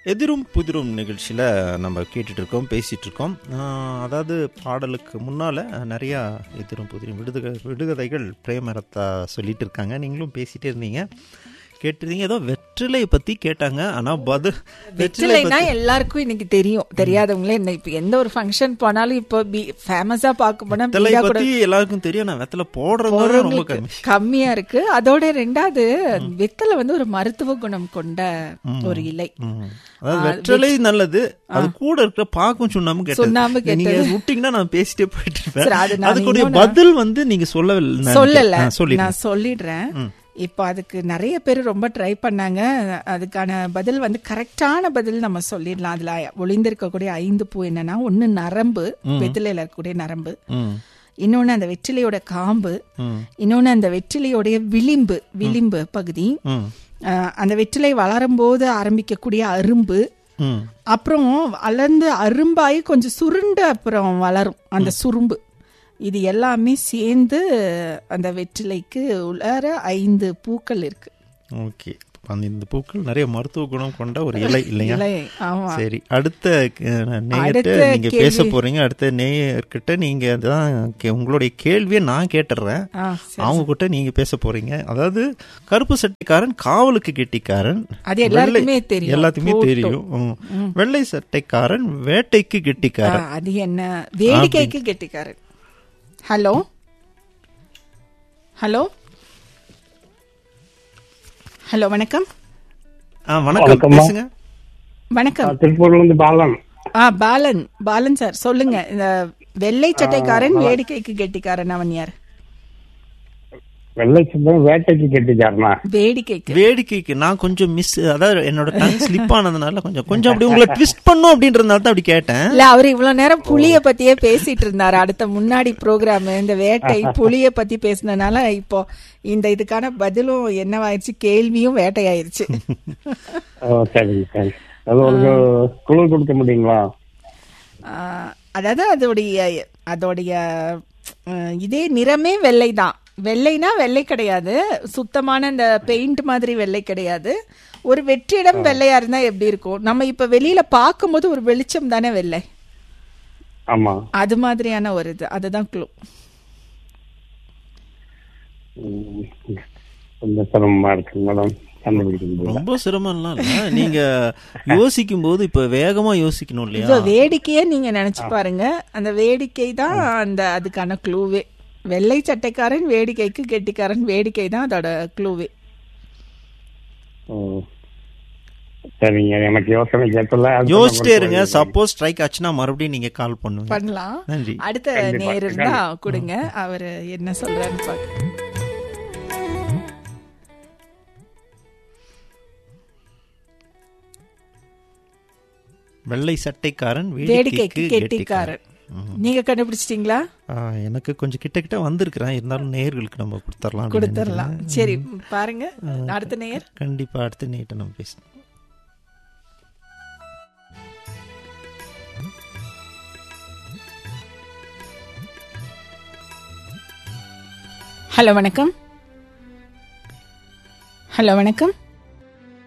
எதிரும் புதிரும் நிகழ்ச்சியில் நம்ம கேட்டுட்டு இருக்கோம் பேசிட்டு இருக்கோம் ஆஹ், அதாவது பாடலுக்கு முன்னால் நிறையா எதிரும் புதிரும் விடுதக விடுகதைகள் பிரேமரத்தா சொல்லிட்டு இருக்காங்க நீங்களும் பேசிட்டே இருந்தீங்க கேட்டிருந்தீங்க ஏதோ வெற்றிலை பற்றி கேட்டாங்க ஆனால் பதில் வெற்றிலை வெற்றிலைனா எல்லாருக்கும் இன்னைக்கு தெரியும் தெரியாதவங்களே என்ன இப்ப எந்த ஒரு ஃபங்க்ஷன் போனாலும் இப்போ ஃபேமஸா பார்க்க போனா வெத்தலை பீடா கூட பற்றி எல்லாருக்கும் தெரியும் நான் வெத்தலை போடுறவங்க ரொம்ப போறவங்களுக்கு கம்மி கம்மியா இருக்கு அதோட ரெண்டாவது வெத்தலை வந்து ஒரு மருத்துவ குணம் கொண்ட ஒரு இலை ம். அதாவது வெற்றிலை நல்லது அது கூட இருக்கிற பாக்கும் சுண்ணாம்பு சுண்ணாம்பு கேட்டது நீங்க விட்டீங்கன்னா நான் பேசிட்டே போயிட்டு சரி, அது இருப்பேன் நான் அதுக்குடைய இன்னொன்னு- பதில் வந்து நீங்க சொல்லவில்லை சொல்லல சொல்லி நான் சொல்லிடுறேன் இப்போ அதுக்கு நிறைய பேர் ரொம்ப ட்ரை பண்ணாங்க அதுக்கான பதில் வந்து கரெக்டான பதில் நம்ம சொல்லிடலாம் அதுல ஒளிந்திருக்கக்கூடிய ஐந்து பூ என்னன்னா ஒண்ணு நரம்பு வெற்றிலையில இருக்கக்கூடிய நரம்பு ம் இன்னொன்னு அந்த வெற்றிலையோட காம்பு ம் இன்னொன்னு அந்த வெற்றிலையோடைய விளிம்பு விளிம்பு பகுதி ம் அஹ், அந்த வெற்றிலை வளரும் போது ஆரம்பிக்கக்கூடிய அரும்பு ம் அப்புறம் வளர்ந்து அரும்பாயி கொஞ்சம் சுருண்டு அப்புறம் வளரும் அந்த சுரும்பு இது எல்லாமே சேர்ந்து அந்த வெற்றிலைக்கு உள்ளார ஐந்து பூக்கள் இருக்கு ஓகே அந்த இந்த பூக்கள் நிறைய மருத்துவ குணம் கொண்ட ஒரு இலை இல்லையா இலை, ஆமா சரி அடுத்த அஹ், நேயர்கிட்ட அடுத்த நீங்க பேச போறீங்க அடுத்த நேயர்கிட்ட நீங்க தான் கே- உங்களுடைய கேள்வியை நான் கேட்டுறேன் ஆ, சரி. அவங்க கிட்ட நீங்க பேச போறீங்க அதாவது கருப்பு சட்டைக்காரன் காவலுக்கு கெட்டிக்காரன் அது எல்லாருக்குமே வெள்ளை- தெரியும். எல்லாத்துக்குமே போட்டோ. தெரியும் ம். வெள்ளை சட்டைக்காரன் வேட்டைக்கு ஆ, கெட்டிக்காரன் அது என்ன வேடிக்கைக்கு கெட்டிக்காரன் ஹலோ ஹலோ ஹலோ வணக்கம் ஆ வணக்கம் வணக்கம்மா. பேசுங்க வணக்கம் திருப்பூர்ல இருந்து பாலன் ஆ பாலன் பாலன் சார் சொல்லுங்க இந்த வெள்ளை சட்டைக்காரன் வேடிக்கைக்கு கெட்டிக்காரன் அவன் யார் வெள்ளை சுத்தம் வேட்டைக்கு கெட்டிக்காரனா வேடிக்கைக்கு வேடிக்கைக்கு நான் கொஞ்சம் மிஸ் அதாவது என்னோட டங் ஸ்லிப் ஆனதுனால கொஞ்சம் கொஞ்சம் அப்படி உங்களை ட்விஸ்ட் பண்ணும் அப்படின்றதுனால தான் அப்படி கேட்டேன் இல்ல அவர் இவ்வளவு நேரம் புளிய பத்தியே பேசிட்டு இருந்தாரு அடுத்த முன்னாடி ப்ரோக்ராம் இந்த வேட்டை புளிய பத்தி பேசினனால இப்போ இந்த இதுக்கான பதிலும் என்னவாயிருச்சு கேள்வியும் வேட்டையாயிருச்சு ஓ சரிங்க சரி அது உங்களுக்கு குழு கொடுக்க முடியுங்களா ஆஹ், அதாவது அதோடைய அதோடைய அஹ், இதே நிறமே வெள்ளை தான் வெள்ளைனா வெள்ளை கிடையாது சுத்தமான இந்த பெயிண்ட் மாதிரி வெள்ளை கிடையாது ஒரு வெற்றிடம் வெள்ளையா இருந்தா எப்படி இருக்கும் நம்ம இப்ப வெளியில பார்க்கும்போது ஒரு வெளிச்சம் தானே வெள்ளை ஆமா அது மாதிரியான ஒரு இது அதுதான் க்ளூ ம், கொஞ்சம் சிரமமா இருக்கு மேடம் கண்டுபிடிக்க முடியல ரொம்ப சிரமம்லாம் இல்ல நீங்க யோசிக்கும் போது இப்ப வேகமா யோசிக்கணும் இல்லையா இதோ வேடிக்கையே நீங்க நினைச்சு பாருங்க அந்த வேடிக்கை தான் அந்த அதுக்கான க்ளூவே வெள்ளை சட்டைக்காரன் வேடிக்கைக்கு கெட்டிக்காரன் வேடிக்கை தான் அதோட க்ளூவே ஓ. சரிங்க எனக்கு யோசனை கேட்டல அது யோசிச்சிட்டே இருங்க சப்போஸ் ஸ்ட்ரைக் ஆச்சுன்னா மறுபடியும் நீங்க கால் பண்ணுங்க பண்ணலாம் நன்றி அடுத்த கண்டிப்பா, நேர் இருந்தா கொடுங்க அவரு என்ன சொல்றாருன்னு பாக்க வெள்ளை சட்டைக்காரன் வேடிக்கைக்கு வேடிக்கைக்கு கெட்டிக்காரன் நீங்க கண்டுபிடிச்சிட்டீங்களா ஆ, எனக்கு கொஞ்சம் கிட்ட கிட்ட வந்திருக்கிறேன் இருந்தாலும் நேயர்களுக்கு நம்ம கொடுத்துடலாம் கொடுத்துடலாம் சரி பாருங்க அடுத்த நேயர் கண்டிப்பா அடுத்த நேட்ட நம்ம பேசணும் ஹலோ வணக்கம் ஹலோ வணக்கம்